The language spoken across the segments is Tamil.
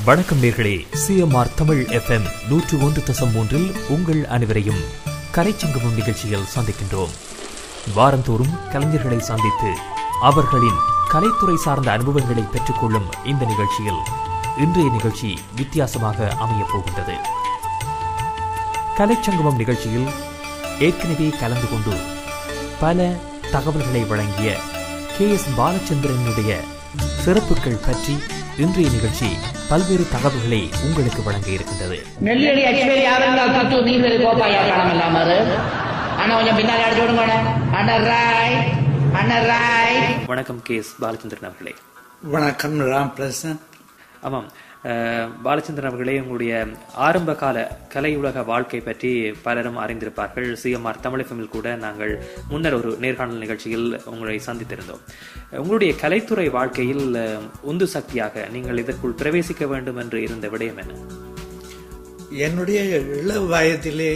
வணக்கம் நேர்களே சிஎம்ஆர் தமிழ் எஃப்எம் நூற்று ஒன்று தசம் மூன்றில் உங்கள் அனைவரையும் கலைச்சங்கமம் நிகழ்ச்சியில் சந்திக்கின்றோம் வாரந்தோறும் கலைஞர்களை சந்தித்து அவர்களின் கலைத்துறை சார்ந்த அனுபவங்களை பெற்றுக்கொள்ளும் இந்த நிகழ்ச்சியில் இன்றைய நிகழ்ச்சி வித்தியாசமாக அமையப் போகின்றது கலைச்சங்கமம் நிகழ்ச்சியில் ஏற்கனவே கலந்து கொண்டு பல தகவல்களை வழங்கிய கே எஸ் பாலச்சந்திரனுடைய சிறப்புகள் பற்றி இன்றைய நிகழ்ச்சி பல்வேறு தகவல்களை உங்களுக்கு வழங்க இருக்கின்றது நெல்லடி அடிப்பேர் யாரெல்லாம் தத்து நீர் கோப்பாயா காலம் இல்லாம அண்ணா கொஞ்சம் பின்னாடி அடிச்சு விடுங்க அண்ணா ராய் அண்ணா ராய் வணக்கம் கே எஸ் பாலச்சந்திரன் அவர்களே வணக்கம் ராம் பிரசன் ஆமாம் அஹ், பாலச்சந்திரன் அவர்களே உங்களுடைய ஆரம்ப கால கலை உலக வாழ்க்கை பற்றி பலரும் அறிந்திருப்பார்கள் சிஎம்ஆர் தமிழ் எஃப்எம்மில் கூட நாங்கள் முன்னர் ஒரு நேர்காணல் நிகழ்ச்சியில் உங்களை சந்தித்திருந்தோம் உங்களுடைய கலைத்துறை வாழ்க்கையில் அஹ், உந்து சக்தியாக நீங்கள் இதற்குள் பிரவேசிக்க வேண்டும் என்று இருந்த விடயம் என்ன என்னுடைய இள வயதிலே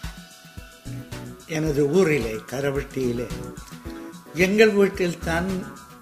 எனது ஊரிலே கரவட்டியிலே எங்கள் வீட்டில் தான்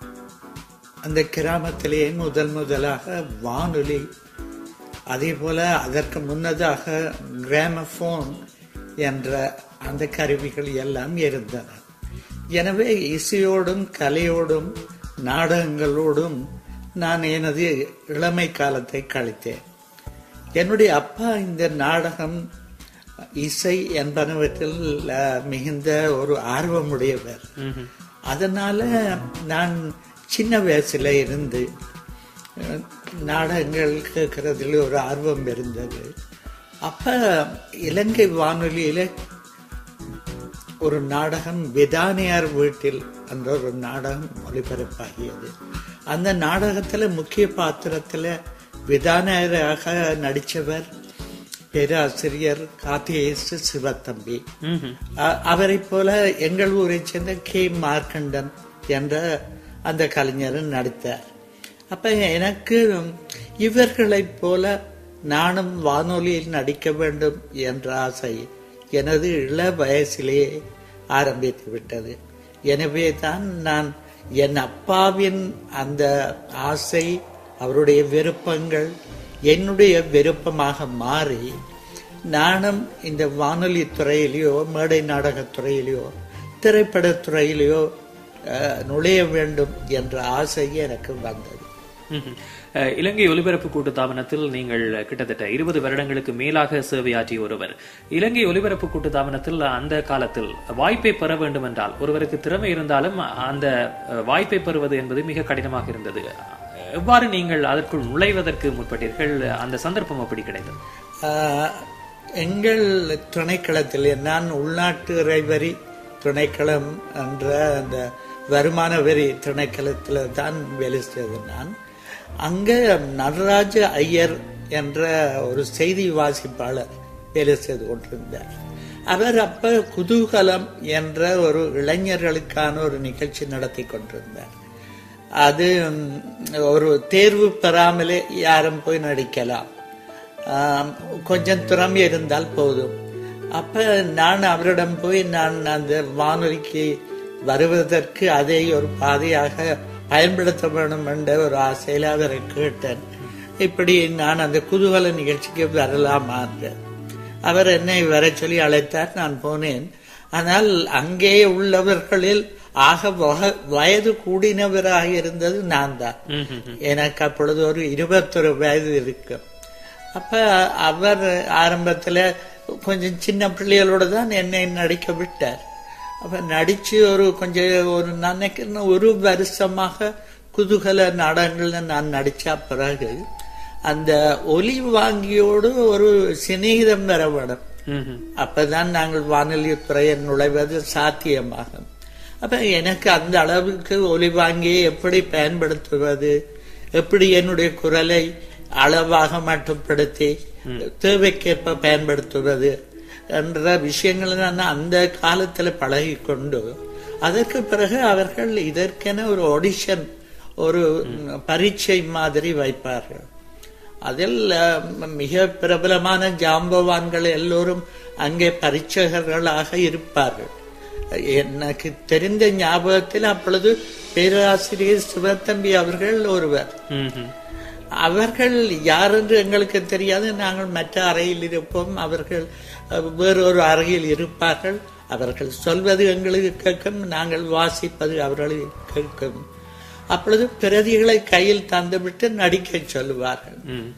அந்த கிராமத்திலே முதல் முதலாக வானொலி அதே போல அதற்கு முன்னதாக கிராமபோன் என்ற அந்த கருவிகள் எல்லாம் இருந்தன எனவே இசையோடும் கலையோடும் நாடகங்களோடும் நான் எனது இளமை காலத்தை கழித்தேன் என்னுடைய அப்பா இந்த நாடகம் இசை என்பனவற்றில் அஹ், மிகுந்த ஒரு ஆர்வமுடையவர் அதனால நான் சின்ன வயசுல இருந்து அஹ், நாடகங்கள் கேட்கறதுல ஒரு ஆர்வம் இருந்தது அப்ப இலங்கை வானொலியில ஒரு நாடகம் விதானியார் வீட்டில் என்ற ஒரு நாடகம் ஒளிபரப்பாகியது அந்த நாடகத்துல முக்கிய பாத்திரத்துல விதானியராக நடிச்சவர் பேராசிரியர் காத்தியேசு சிவத்தம்பி அ- அவரைப் போல எங்கள் ஊரைச் சேர்ந்த கே மார்க்கண்டன் என்ற அந்த கலைஞரும் நடித்தார் அப்ப எனக்கு இவர்களைப் போல நானும் வானொலியில் நடிக்க வேண்டும் என்ற ஆசை எனது இள வயசிலேயே ஆரம்பித்து விட்டது எனவே தான் நான் என் அப்பாவின் அந்த ஆசை அவருடைய விருப்பங்கள் என்னுடைய விருப்பமாக மாறி நானும் இந்த வானொலி துறையிலேயோ மேடை நாடகத் துறையிலேயோ திரைப்படத் துறையிலேயோ அஹ், நுழைய வேண்டும் என்ற ஆசை எனக்கு வந்தது ம்ஹும். அஹ், இலங்கை ஒலிபரப்பு கூட்டு தாபனத்தில் நீங்கள் கிட்டத்தட்ட இருபது வருடங்களுக்கு மேலாக சேவையாற்றிய ஒருவர் இலங்கை ஒலிபரப்பு கூட்டு தாபனத்தில் அந்த காலத்தில் வாய்ப்பை பெற வேண்டும் என்றால் ஒருவருக்கு திறமை இருந்தாலும் அந்த அஹ், வாய்ப்பை பெறுவது என்பது மிக கடினமாக இருந்தது எவ்வாறு நீங்கள் அதற்குள் நுழைவதற்கு முற்பட்டீர்கள் அந்த சந்தர்ப்பம் அப்படி கிடைத்தது ஆஹ், எங்கள் துணைக்களத்தில் நான் உள்நாட்டு இறைவரி துணைக்களம் என்ற அந்த வருமான வரி திணைக்களத்தில் தான் வேலை செய்தது நான் அங்க நடராஜ ஐயர் என்ற ஒரு செய்தி வாசிப்பாளர் வேலை செய்து கொண்டிருந்தார் அவர் அப்ப குதூகலம் என்ற ஒரு இளைஞர்களுக்கான ஒரு நிகழ்ச்சி நடத்தி கொண்டிருந்தார் அது ம், ஒரு தேர்வு பெறாமலே யாரும் போய் நடிக்கலாம் ஆம், கொஞ்சம் திறமை இருந்தால் போதும் அப்ப நான் அவரிடம் போய் நான் அந்த வானொலிக்கு வருவதற்கு அதை ஒரு பாதையாக பயன்படுத்த வேண்டும் என்ற ஒரு ஆசையில அவரை கேட்டேன் இப்படி நான் அந்த குதூகல நிகழ்ச்சிக்கு வரலாமா என்றார். அவர் என்னை வர சொல்லி அழைத்தார் நான் போனேன் ஆனால் அங்கே உள்ளவர்களில் ஆக வக- வயது கூடினவராக இருந்தது நான் தான் எனக்கு அப்பொழுது ஒரு இருபத்தொரு வயது இருக்கும் அப்ப அவர் ஆரம்பத்துல கொஞ்சம் சின்ன பிள்ளைகளோட தான் என்னை நடிக்க விட்டார் அப்ப நடிச்சு ஒரு கொஞ்சம் ஒரு நினைக்கிறேன் ஒரு வருஷமாக குதூகல நாடகங்கள்ல நான் நடிச்ச பிறகு அந்த ஒலி வாங்கியோடு ஒரு சிநேகிதம் வர வேணும் ம்ஹும். அப்பதான் நாங்கள் வானொலி துறையை நுழைவது சாத்தியமாகும் அப்ப எனக்கு அந்த அளவுக்கு ஒலி வாங்கியை எப்படி பயன்படுத்துவது எப்படி என்னுடைய குரலை அளவாக மட்டுப்படுத்தி தேவைக்கேற்ப பயன்படுத்துவது என்ற விஷயங்களை நான் அந்த காலத்துல பழகி கொண்டு அதற்கு பிறகு அவர்கள் இதற்கென ஒரு ஆடிஷன் ஒரு பரீட்சை மாதிரி வைப்பார்கள் அதில் அஹ், மிக பிரபலமான ஜாம்பவான்கள் எல்லோரும் அங்கே பரீட்சகர்களாக இருப்பார்கள் எனக்கு தெரிந்த ஞாபகத்தில் அப்பொழுது பேராசிரியர் சிவத்தம்பி அவர்கள் ஒருவர் ம்ஹும். அவர்கள் யார் என்று எங்களுக்கு தெரியாது நாங்கள் மற்ற அறையில் இருப்போம் அவர்கள் அஹ், வேறொரு அறையில் இருப்பார்கள் அவர்கள் சொல்வது எங்களுக்கு கேட்கும் நாங்கள் வாசிப்பது அவர்களுக்கு கேட்கும் அப்பொழுது பிரதிகளை கையில் தந்துவிட்டு நடிக்கச் சொல்லுவார்கள் ம்.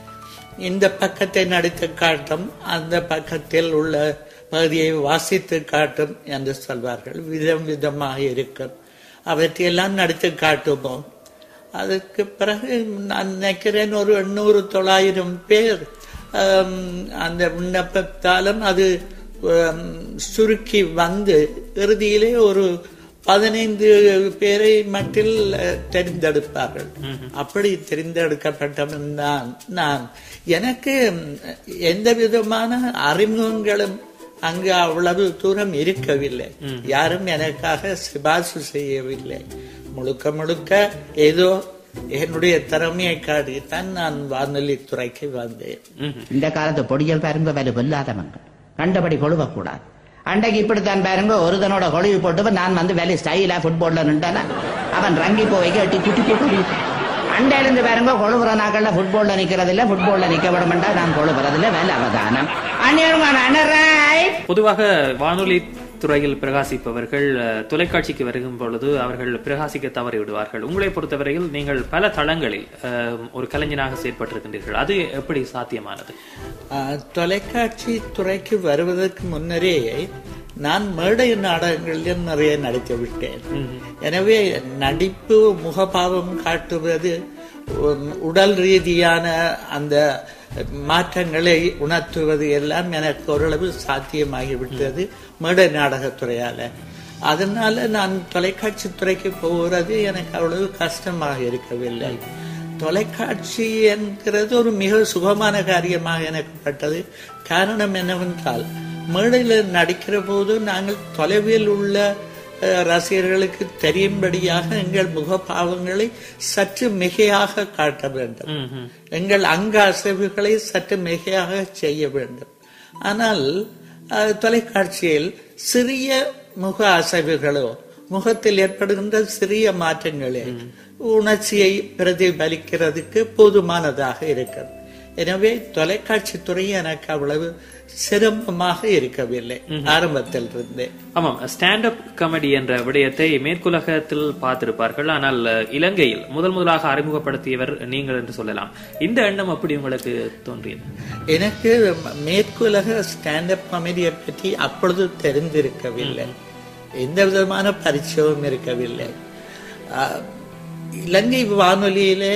இந்த பக்கத்தை நடித்து காட்டும் அந்த பக்கத்தில் உள்ள பகுதியை வாசித்து காட்டும் என்று சொல்வார்கள் விதம் விதமாக இருக்கும் அவற்றையெல்லாம் நடித்து காட்டுவோம் அதுக்கு பிறகு நான் நினைக்கிறேன் ஒரு எண்ணூறு தொள்ளாயிரம் பேர் ஆம், அந்த விண்ணப்பத்தாலும் அது ஆம், சுருக்கி வந்து இறுதியிலே ஒரு பதினைந்து பேரை மட்டில் அஹ், தெரிந்தெடுப்பார்கள் அப்படி தெரிந்தெடுக்கப்பட்டவன் தான் நான் எனக்கு ம், எந்த விதமான அறிமுகங்களும் அங்கு அவ்வளவு தூரம் இருக்கவில்லை யாரும் எனக்காக சிபார்சு செய்யவில்லை முழுக்க முழுக்க ஏதோ என்னுடைய திறமையை காட்டித்தான் நான் வானொலி துறைக்கு வந்தேன் ம்ஹும். இந்த காலத்து பொடியல் பாருங்க வேலை கொல்லாதவங்க கண்டபடி கொழுவக்கூடாது அன்றைக்கு இப்படித்தான் பாருங்க ஒருதனோட கொழுவி போட்டு நான் வந்து வேலை ஸ்டைலா ஃபுட்பால்ல நின்றானா அவன் ரங்கி போவைக்கு எட்டி குட்டி போட்டு அண்டையில இருந்து பாருங்க கொழுவுற நாக்கள்ல ஃபுட்பால்ல நிக்கிறது இல்ல ஃபுட்பால்ல நிக்க விட மாட்டா நான் கொழுவுறது இல்ல வேலை அவதானம் அந்நியருமான அண்ணராய் பொதுவாக வானொலி துறையில் பிரகாசிப்பவர்கள் அஹ், தொலைக்காட்சிக்கு வருகும் பொழுது அவர்கள் பிரகாசிக்க தவறி விடுவார்கள் உங்களை பொறுத்தவரையில் நீங்கள் பல தளங்களில் அஹ், ஒரு கலைஞனாக செயற்பட்டிருக்கின்றீர்கள் அது எப்படி சாத்தியமானது ஆஹ், தொலைக்காட்சி துறைக்கு வருவதற்கு முன்னரே நான் மேடை நாடகங்களில் நிறைய நடித்து விட்டேன் எனவே நடிப்பு முகபாவம் காட்டுவது உம், உடல் ரீதியான அந்த மாற்றங்களை உணர்த்துவது எல்லாம் எனக்கு ஓரளவு சாத்தியமாகிவிட்டது மேடை நாடகத்துறையால அதனால நான் தொலைக்காட்சி துறைக்கு போகிறது எனக்கு அவ்வளவு கஷ்டமாக இருக்கவில்லை தொலைக்காட்சி என்கிறது ஒரு மிக சுகமான காரியமாக எனக்கு பட்டது காரணம் என்னவென்றால் மேடையில் நடிக்கிற போது நாங்கள் தொலைவில் உள்ள அஹ், ரசிகர்களுக்கு தெரியும்படியாக எங்கள் முகபாவங்களை சற்று மிகையாக காட்ட வேண்டும் ம்ஹும். எங்கள் அங்க அசைவுகளை சற்று மிகையாக செய்ய வேண்டும் ஆனால் அஹ், தொலைக்காட்சியில் சிறிய முக அசைவுகளோ முகத்தில் ஏற்படுகின்ற சிறிய மாற்றங்களே உணர்ச்சியை பிரதிபலிக்கிறதுக்கு போதுமானதாக இருக்கும் எனவே தொலைக்காட்சி துறை எனக்கு அவ்வளவு சிரமமாக இருக்கவில்லை ஆரம்பத்தில் இருந்தே ஆமாம் ஸ்டாண்ட் அப் காமெடி என்ற விடயத்தை மேற்குலகத்தில் பார்த்திருப்பார்கள் ஆனால் அஹ், இலங்கையில் முதல் முதலாக அறிமுகப்படுத்தியவர் நீங்கள் என்று சொல்லலாம் இந்த எண்ணம் அப்படி உங்களுக்கு தோன்றியது எனக்கு மேற்குலக ஸ்டாண்டப் காமெடியை பற்றி அப்பொழுது தெரிந்திருக்கவில்லை எந்த விதமான பரிச்சயமும் இருக்கவில்லை ஆஹ், இலங்கை வானொலியிலே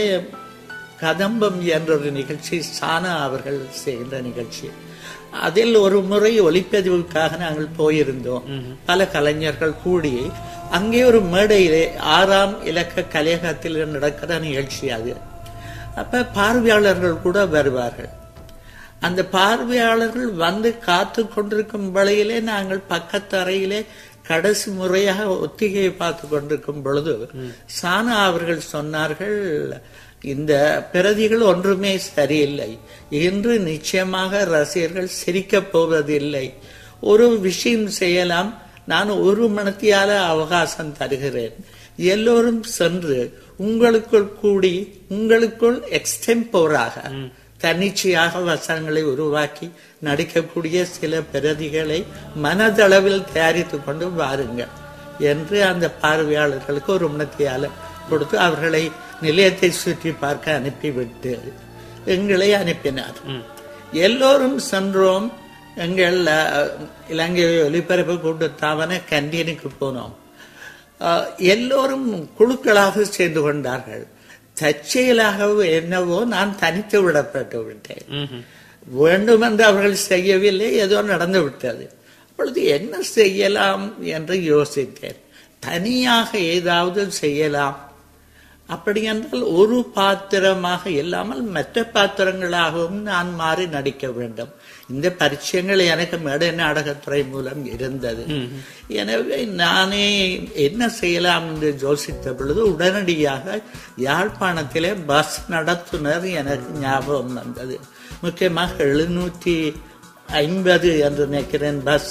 கதம்பம் என்ற ஒரு நிகழ்ச்சி சானா அவர்கள் செய்கின்ற நிகழ்ச்சி அதில் ஒரு முறை ஒளிப்பதிவுக்காக நாங்கள் போயிருந்தோம் பல கலைஞர்கள் கூடி அங்கே ஒரு மேடையிலே ஆறாம் இலக்க கலையகத்தில் நடக்கிற நிகழ்ச்சி அது அப்ப பார்வையாளர்கள் கூட வருவார்கள் அந்த பார்வையாளர்கள் வந்து காத்து கொண்டிருக்கும் வேளையிலே நாங்கள் பக்கத்து அறையிலே கடைசி முறையாக ஒத்திகையை பார்த்து கொண்டிருக்கும் பொழுது சானா அவர்கள் சொன்னார்கள் இந்த பிரதிகள் ஒன்றுமே சரியில்லை இன்று நிச்சயமாக ரசிகர்கள் சிரிக்கப் போவதில்லை ஒரு விஷயம் செய்யலாம் நான் ஒரு மணத்தியால அவகாசம் தருகிறேன் எல்லோரும் சென்று உங்களுக்குள் கூடி உங்களுக்குள் எக்ஸ்டெம்போராக தன்னிச்சையாக வசனங்களை உருவாக்கி நடிக்கக்கூடிய சில பிரதிகளை மனதளவில் தயாரித்துக் கொண்டு வாருங்கள் என்று அந்த பார்வையாளர்களுக்கு ஒரு மணத்தியால கொடுத்து அவர்களை நிலையத்தை சுற்றி பார்க்க அனுப்பிவிட்டு எங்களை அனுப்பினார் எல்லோரும் சென்றோம் எங்கள் அஹ், இலங்கை ஒலிபரப்பு கூட்டத்தாவன கண்டீனுக்கு போனோம் அஹ், எல்லோரும் குழுக்களாக சேர்ந்து கொண்டார்கள் தற்செயலாகவோ என்னவோ நான் தனித்து விடப்பட்டு விட்டேன் ம்ஹும். வேண்டுமென்று அவர்கள் செய்யவில்லை ஏதோ நடந்து விட்டது அப்பொழுது என்ன செய்யலாம் என்று யோசித்தேன் தனியாக ஏதாவது செய்யலாம் அப்படி என்றால் ஒரு பாத்திரமாக இல்லாமல் மற்ற பாத்திரங்களாகவும் நான் மாறி நடிக்க வேண்டும் இந்த பரிச்சயங்கள் எனக்கு மேடை நாடகத்துறை மூலம் இருந்தது எனவே நானே என்ன செய்யலாம் என்று யோசித்த பொழுது உடனடியாக யாழ்ப்பாணத்திலே பஸ் நடத்துனர் எனக்கு ஞாபகம் வந்தது முக்கியமாக எழுநூற்றி ஐம்பது என்று நினைக்கிறேன் பஸ்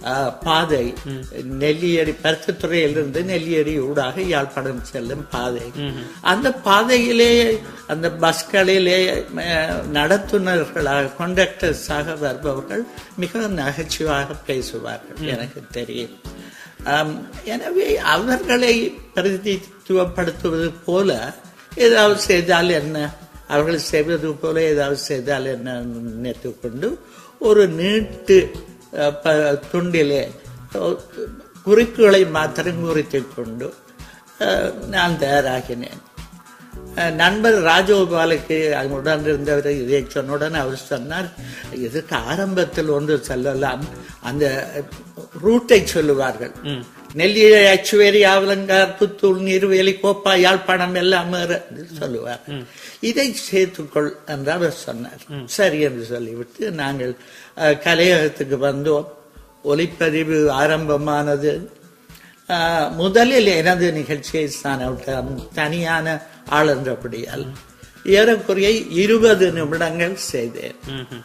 அஹ், பாதை நெல்லியடி பருத்தித்துறையிலிருந்து நெல்லியடி ஊடாக யாழ்ப்பாணம் செல்லும் பாதை அந்த பாதையிலே அந்த பஸ்களிலே அஹ், நடத்துனர்களாக கண்டக்டர்ஸாக வருபவர்கள் மிக நகைச்சுவாக பேசுவார்கள் எனக்கு தெரியும் ஆம், எனவே அவர்களை பிரதித்துவப்படுத்துவது போல ஏதாவது செய்தால் என்ன அவர்கள் செய்வது போல ஏதாவது செய்தால் என்ன நினைத்துக் கொண்டு ஒரு நீட்டு அஹ், ப- துண்டிலே அஹ், குறிப்புகளை மாத்திரம் குறித்துக் கொண்டு அஹ், நான் தயாராகினேன் அஹ் நண்பர் ராஜகோபாலுக்கு உடன் இருந்தவர் இதை சொன்னுடன் அவர் சொன்னார் இதுக்கு ஆரம்பத்தில் ஒன்று சொல்லலாம் அந்த ரூட்டை சொல்லுவார்கள் நெல்லியை அச்சுவேரி ஆவலங்கார் புத்தூர் நீர்வேலி கோப்பா யாழ்ப்பாணம் எல்லாம் என்று சொல்லுவார் இதை சேர்த்துக்கொள் என்று அவர் சொன்னார் சரி என்று சொல்லிவிட்டு நாங்கள் அஹ், கலையகத்துக்கு வந்தோம் ஒலிப்பதிவு ஆரம்பமானது ஆஹ், முதலில் எனது நிகழ்ச்சியை நான் தனியான ஆள் என்றபடியால் ஏறக்குறைய இருபது நிமிடங்கள் செய்தேன் ம்ஹும்.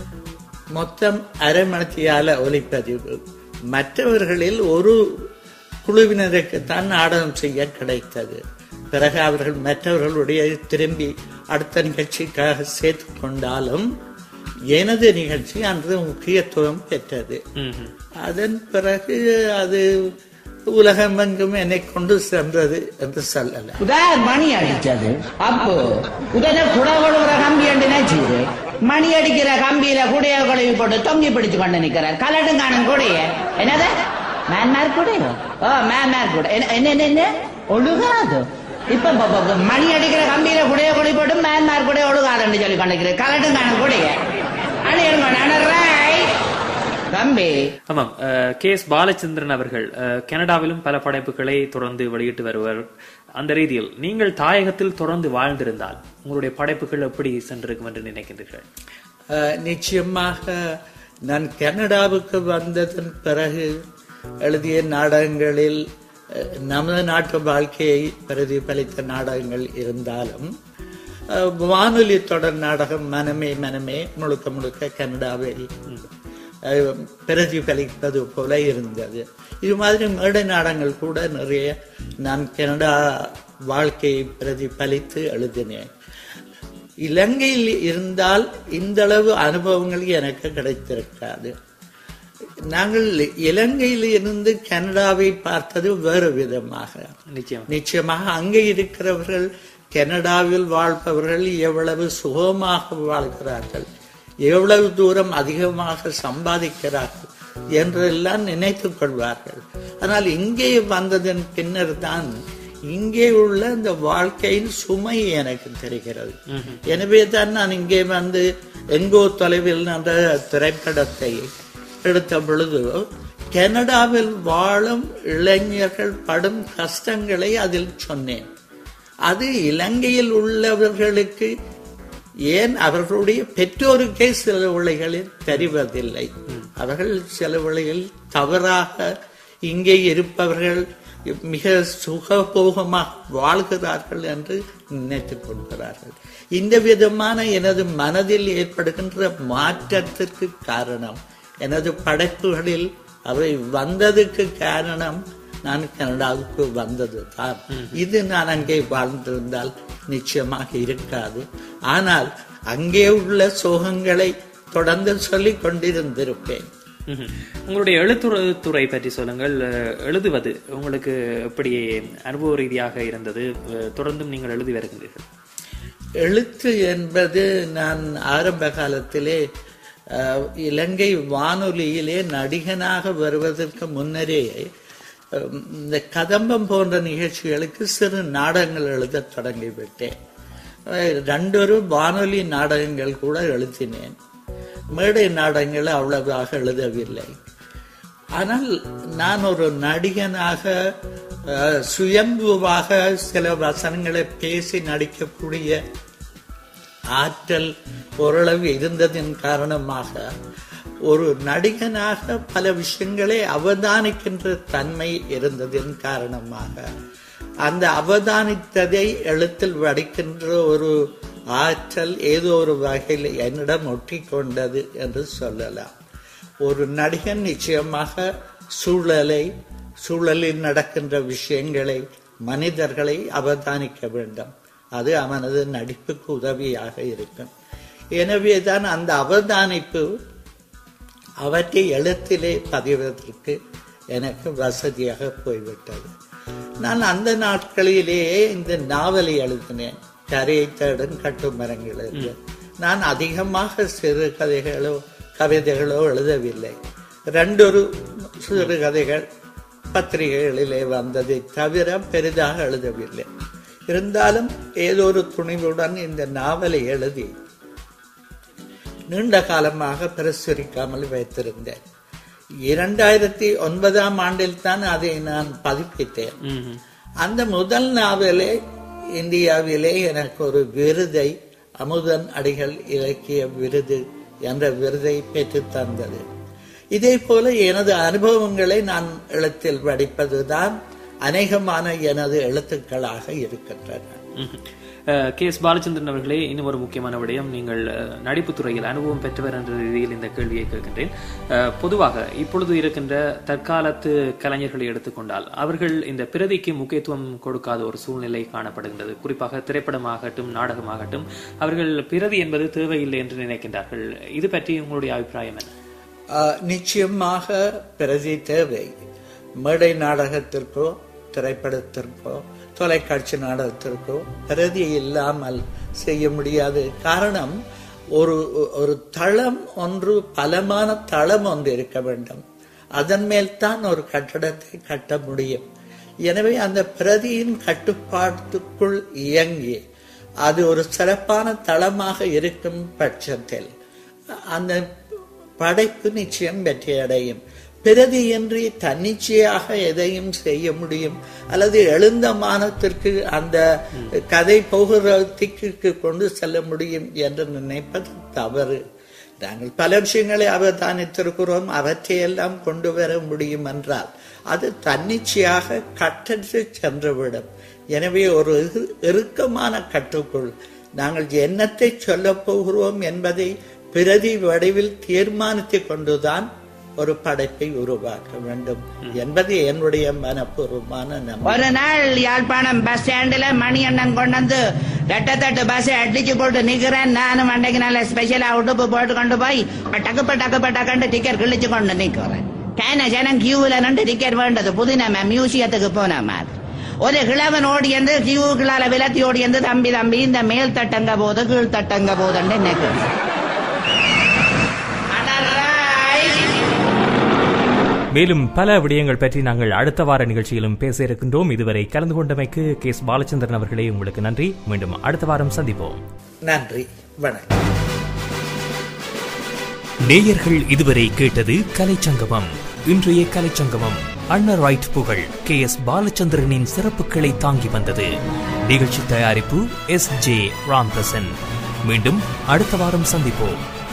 மொத்தம் அரை மணித்தியால ஒலிப்பதிவு மற்றவர்களில் ஒரு குழுவினருக்குத்தான் நாடகம் செய்ய கிடைத்தது பிறகு அவர்கள் மற்றவர்களுடைய திரும்பி அடுத்த நிகழ்ச்சிக்காக சேர்த்து கொண்டாலும் எனது நிகழ்ச்சி அன்று முக்கியத்துவம் பெற்றது ம்ஹும். அதன் பிறகு அது உலகமெங்கும் என்னை கொண்டு சென்றது என்று சொல்லலாம் உதார் மணி அடிச்சது அப்போ உடனே குடை கொழுவுற கம்பி என்று நினைச்சது மணி அடிக்கிற கம்பியில குடைய கழுவி போட்டு தொங்கி பிடிச்சு கொண்டு நிக்கிறார் கலட்டும் காணும் கூடைய என்னது மேன்மார் கூடையோ ஓ மேன்மார் கூட என்ன என்ன, என்ன என்ன ஒழுகாது இப்ப ப- ப- ப- மணி அடிக்கிற கம்பியில குடைய கழுவி போட்டு மேன்மார் கூட ஒழுகாதுன்னு சொல்லி கொண்டிருக்கிறேன் கலட்டும் காணும் கூடைய அணியிருங்க நனராய் தம்பி ஆமாம் அஹ், கே எஸ் பாலச்சந்திரன் அவர்கள் அஹ், கனடாவிலும் பல படைப்புகளை தொடர்ந்து வெளியிட்டு வருவர் அந்த ரீதியில் நீங்கள் தாயகத்தில் தொடர்ந்து வாழ்ந்திருந்தால் உங்களுடைய படைப்புகள் எப்படி சென்றிருக்கும் என்று நினைக்கின்றீர்கள் அஹ், நிச்சயமாக நான் கனடாவுக்கு வந்ததன் பிறகு எழுதிய நாடகங்களில் அஹ், நமது நாட்டு வாழ்க்கையை பிரதிபலித்த நாடகங்கள் இருந்தாலும் அஹ், வானொலி தொடர் நாடகம் மனமே மனமே முழுக்க முழுக்க கனடாவில் அஹ், பிரதிபலிப்பது போல இருந்தது இது மாதிரி மேடை நாடகங்கள் கூட நிறைய நான் கனடா வாழ்க்கையை பிரதிபலித்து எழுதினேன் இலங்கையில் இருந்தால் இந்த அளவு அனுபவங்கள் எனக்கு கிடைத்திருக்காது நாங்கள் இலங்கையில் இருந்து கனடாவை பார்த்தது வேறு விதமாக நிச்சயம் நிச்சயமாக அங்கே இருக்கிறவர்கள் கனடாவில் வாழ்பவர்கள் எவ்வளவு சுகமாக வாழ்கிறார்கள் எவ்வளவு தூரம் அதிகமாக சம்பாதிக்கிறார்கள் என்றெல்லாம் நினைத்துக் கொள்வார்கள் ஆனால் இங்கே வந்ததன் பின்னர் தான் இங்கே உள்ள இந்த வாழ்க்கையின் சுமை எனக்கு தெரிகிறது எனவே தான் நான் இங்கே வந்து எங்கோ தொலைவில் என்ற திரைப்படத்தை எடுத்த பொழுது கனடாவில் வாழும் இளைஞர்கள் படும் கஷ்டங்களை அதில் சொன்னேன் அது இலங்கையில் உள்ளவர்களுக்கு ஏன் அவர்களுடைய பெற்றோருக்கே சில வேளைகளில் தெரிவதில்லை அவர்கள் சில வேளைகளில் தவறாக இங்கே இருப்பவர்கள் மிக சுகபோகமாக வாழ்கிறார்கள் என்று நினைத்துக் கொள்கிறார்கள் இந்த விதமான எனது மனதில் ஏற்படுகின்ற மாற்றத்திற்கு காரணம் எனது படைப்புகளில் அவை வந்ததுக்கு காரணம் நான் கனடாவுக்கு வந்தது தான் இது நான் அங்கே வாழ்ந்திருந்தால் நிச்சயமாக இருக்காது ஆனால் அங்கே உள்ள சோகங்களை தொடர்ந்து சொல்லிக் கொண்டிருந்திருப்பேன் ம்ஹும். உங்களுடைய எழுத்துறை பற்றி சொல்லுங்கள் அஹ், எழுதுவது உங்களுக்கு எப்படி அனுபவ ரீதியாக இருந்தது அஹ், தொடர்ந்தும் நீங்கள் எழுதி வருகின்றீர்கள் எழுத்து என்பது நான் ஆரம்ப காலத்திலே அஹ், இலங்கை வானொலியிலே நடிகனாக வருவதற்கு முன்னரே அஹ், இந்த கதம்பம் போன்ற நிகழ்ச்சிகளுக்கு சிறு நாடகங்கள் எழுதத் தொடங்கிவிட்டேன் அஹ், ரெண்டொரு வானொலி நாடகங்கள் கூட எழுதினேன் மேடை நாடகங்கள் அவ்வளவாக எழுதவில்லை ஆனால் நான் ஒரு நடிகனாக அஹ், சுயம்புவாக சில வசனங்களை பேசி நடிக்கக்கூடிய ஆற்றல் ஓரளவு இருந்ததின் காரணமாக ஒரு நடிகனாக பல விஷயங்களை அவதானிக்கின்ற தன்மை இருந்ததின் காரணமாக அந்த அவதானித்ததை எழுத்தில் வடிக்கின்ற ஒரு ஆற்றல் ஏதோ ஒரு வகையில் என்னிடம் ஒட்டி கொண்டது என்று சொல்லலாம் ஒரு நடிகன் நிச்சயமாக சூழலை சூழலில் நடக்கின்ற விஷயங்களை மனிதர்களை அவதானிக்க வேண்டும் அது அவனது நடிப்புக்கு உதவியாக இருக்கும் எனவேதான் அந்த அவதானிப்பு அவற்றை எழுத்திலே பதிவதற்கு எனக்கு வசதியாக போய்விட்டது நான் அந்த நாட்களிலேயே இந்த நாவலை எழுதினேன் கரையை தேடும் கட்டுமரங்கள் என்று நான் அதிகமாக சிறுகதைகளோ கவிதைகளோ எழுதவில்லை ரெண்டொரு சிறுகதைகள் பத்திரிகைகளிலே வந்ததை தவிர பெரிதாக எழுதவில்லை இருந்தாலும் ஏதோ ஒரு துணிவுடன் இந்த நாவலை எழுதி நீண்ட காலமாக பிரசுரிக்காமல் வைத்திருந்தேன் இரண்டாயிரத்தி ஒன்பதாம் ஆண்டில் தான் அதை நான் பதிப்பித்தேன் ம்ஹும். அந்த முதல் நாவலே இந்தியாவிலே எனக்கு ஒரு விருதை அமுதன் அடிகள் இலக்கிய விருது என்ற விருதை பெற்று தந்தது இதே போல எனது அனுபவங்களை நான் எழுத்தில் வடிப்பதுதான் அநேகமான எனது எழுத்துக்களாக இருக்கின்றன ம்ஹும். அஹ், கே எஸ் பாலச்சந்திரன் அவர்களே இன்னும் ஒரு முக்கியமான விடயம் நீங்கள் அஹ், நடிப்புத் துறையில் அனுபவம் பெற்றவர் என்ற ரீதியில் இந்த கேள்வியை கேட்கின்றேன் அஹ், பொதுவாக இப்பொழுது இருக்கின்ற தற்காலத்து கலைஞர்களை எடுத்துக்கொண்டால் அவர்கள் இந்த பிரதிக்கு முக்கியத்துவம் கொடுக்காத ஒரு சூழ்நிலை காணப்படுகின்றது குறிப்பாக திரைப்படமாகட்டும் நாடகமாகட்டும் அவர்கள் பிரதி என்பது தேவையில்லை என்று நினைக்கின்றார்கள் இது பற்றி உங்களுடைய அபிப்பிராயம் என்ன ஆஹ், நிச்சயமாக பிரதி தேவை மேடை நாடகத்திற்கோ திரைப்படத்திற்கோ தொலைக்காட்சி நாடகத்திற்கோ பிரதி இல்லாமல் செய்ய முடியாது காரணம் ஒரு ஒரு தளம் ஒன்று பலமான தளம் ஒன்று இருக்க வேண்டும் அதன் மேல் தான் ஒரு கட்டடத்தை கட்ட முடியும் எனவே அந்த பிரதியின் கட்டுப்பாட்டுக்குள் இயங்கி அது ஒரு சிறப்பான தளமாக இருக்கும் பட்சத்தில் அந்த படைப்பு நிச்சயம் வெற்றியடையும் பிரதியின்றி தன்னிச்சையாக எதையும் செய்ய முடியும் அல்லது எழுந்த மானத்திற்கு அந்த கதை போகிற திக்குக்கு கொண்டு செல்ல முடியும் என்று நினைப்பது தவறு நாங்கள் பல விஷயங்களை அவதானித்திருக்கிறோம் அவற்றையெல்லாம் கொண்டு வர முடியும் என்றால் அது தன்னிச்சையாக கட்டற்று சென்றுவிடும் எனவே ஒரு இறு- இறுக்கமான கட்டுக்குள் நாங்கள் என்னத்தை சொல்லப் போகிறோம் என்பதை பிரதி வடிவில் தீர்மானித்துக் கொண்டுதான் ஒரு படைப்பை உருவாக்க வேண்டும் என்பது என்னுடைய மனப்பூர்வமான நம்பிக்கை ஒரு நாள் யாழ்ப்பாணம் பஸ் ஸ்டாண்டுல மணி அண்ணன் கொண்டு வந்து ரெட்டத்தட்டு பஸ் அடிச்சு போட்டு நிக்கிறேன் நானும் அன்றைக்கு நல்ல ஸ்பெஷலா உடுப்பு போட்டு கொண்டு போய் டக்குப்ப டக்குப்ப டக்குன்னு டிக்கெட் கிழிச்சு கொண்டு நிக்கிறேன் கேன ஜனம் கியூல நின்று டிக்கெட் வேண்டது புதினம மியூசியத்துக்கு போன மாதிரி ஒரு கிழவன் ஓடியந்து கியூக்களால விலத்தி ஓடியந்து தம்பி தம்பி இந்த மேல் தட்டங்க போது கீழ் தட்டங்க போதுன்னு நினைக்கிறேன் மேலும் பல விடயங்கள் பற்றி நாங்கள் அடுத்த வார நிகழ்ச்சியிலும் பேச இருக்கின்றோம் இதுவரை கலந்து கொண்டமைக்கு கே எஸ் பாலச்சந்திரன் அவர்களே உங்களுக்கு நன்றி மீண்டும் அடுத்த வாரம் சந்திப்போம் நன்றி வணக்கம் நேயர்கள் இதுவரை கேட்டது கலைச்சங்கமம் இன்றைய கலைச்சங்கமம் அன்னர் ரைட் புகழ் கே எஸ் பாலச்சந்திரனின் சிறப்புகளை தாங்கி வந்தது நிகழ்ச்சி தயாரிப்பு எஸ் ஜே ராம்பிரசன் மீண்டும் அடுத்த வாரம் சந்திப்போம்